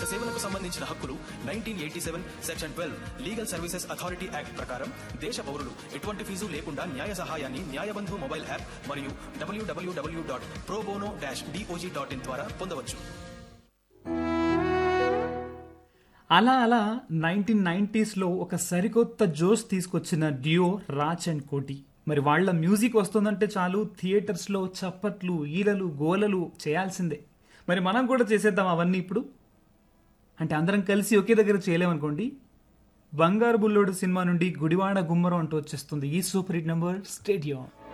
సేవలకు సంబంధించిన హక్కులు nineteen eighty seven section twelve legal services authority act ప్రకారం దేశ పౌరులు ఎటువంటి ఫీజు లేకుండా న్యాయ సహాయాన్ని న్యాయబంధు మొబైల్ యాప్ మరియు W W W dot pro bono dash DOJ dot in ద్వారా పొందవచ్చు అలా అలా నైన్టీన్ నైంటీస్లో ఒక సరికొత్త జోష్ తీసుకొచ్చిన డ్యూ రాజ్ అండ్ కోటి మరి వాళ్ళ మ్యూజిక్ వస్తుందంటే చాలు థియేటర్స్లో చప్పట్లు ఈలలు గోలలు చేయాల్సిందే మరి మనం కూడా చేసేద్దాం అవన్నీ ఇప్పుడు అంటే అందరం కలిసి ఒకే దగ్గర చేయలేమనుకోండి బంగారు బుల్లోడు సినిమా నుండి గుడివాడ గుమ్మరం అంటూ వచ్చేస్తుంది ఈ సూపర్ హిట్ నెంబర్ స్టేడియం